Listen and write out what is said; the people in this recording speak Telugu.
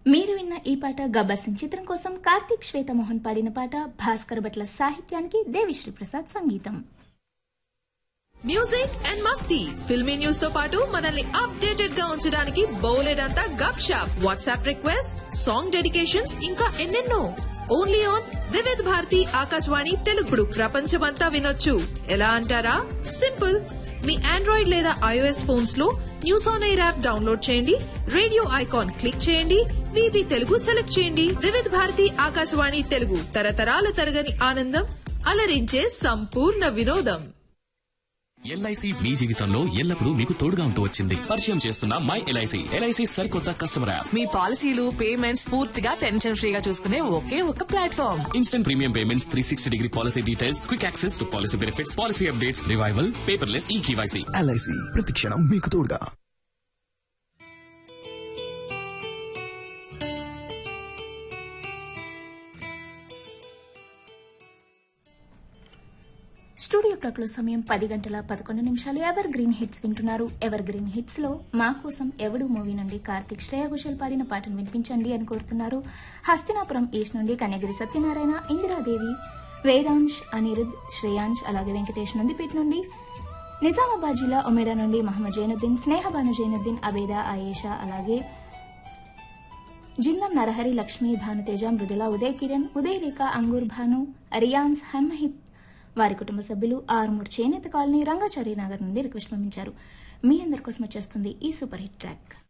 మీరు విన్న ఈ పాట గబ్బర్ సింగ్ చిత్రం కోసం కార్తీక్ శ్వేతమోహన్ పాడిన పాట భాస్కర్ భట్ల సాహిత్యానికి దేవిశ్రీ ప్రసాద్ సంగీతం మ్యూజిక్ అండ్ మస్తీ ఫిల్మీ న్యూస్ తో పాటు మనల్ని అప్డేటెడ్ గా ఉంచడానికి బౌలెడంతా Gupshup WhatsApp request song dedications ఇంకా ఎన్నెన్నో ఓన్లీ ఆన్ వివిధ్ భారతి ఆకాశవాణి తెలుగుడు ప్రపంచమంతా వినొచ్చు ఎలా అంటారా సింపుల్ మీ ఆండ్రాయిడ్ లేదా ఐఓఎస్ ఫోన్స్ లో news on air app download చేయండి రేడియో ఐకాన్ క్లిక్ చేయండి విబి తెలుగు సెలెక్ట్ చేయండి వివిధ భారతి ఆకాశవాణి తెలుగు తరతరాల తరగని ఆనందం అలరించే సంపూర్ణ వినోదం ఎల్ఐసి మీ జీవితంలో ఎల్లప్పుడూ మీకు తోడుగా ఉంటూ వచ్చింది పరిచయం చేస్తున్న మై ఎల్ఐసి ఎల్ఐసి సరికొత్త కస్టమర్ యాప్ మీ పాలసీలు పేమెంట్స్ పూర్తిగా టెన్షన్ ఫ్రీగా చూసుకునే ఒకే ఒక platform instant premium payments three sixty degree policy details quick access to policy benefits policy updates revival paperless e KYC LIC ప్రతిక్షణం మీకు తోడుగా స్టూడియో క్లాక్ లో సమయం పది గంటల పదకొండు నిమిషాలు ఎవర్ గ్రీన్ హిట్స్ వింటున్నారు ఎవర్ గ్రీన్ హిట్స్ లో మా కోసం ఎవడు మూవీ నుండి కార్తిక్ శ్రేయా ఘోషల్ పాడిన పాటను వినిపించండి అని కోరుతున్నారు హస్తినాపురం ఈస్ట్ నుండి కన్యగిరి సత్యనారాయణ ఇందిరాదేవి వేదాంశ్ అనిరుద్ శ్రేయాంశ్ అలాగే వెంకటేష్ నందిపేట నుండి నిజామాబాద్ జిల్లా ఉమేరా నుండి మహమ్మద్ జైనుద్దీన్ స్నేహబాను జైనుద్దీన్ అబేద ఆయేషా అలాగే జిందం నరహరి లక్ష్మి భానుతేజ మృదుల ఉదయ్ కిరణ్ ఉదయ్ రేఖ అంగూర్ భాను రియాన్స్ హన్మహిత్ వారి కుటుంబ సభ్యులు ఆరుమూర్ చేనేత కాలనీ రంగాచారి నగర్ నుండి రిక్వెస్ట్ పంపించారు మీ అందరి కోసం వచ్చేస్తుంది ఈ సూపర్ హిట్ ట్రాక్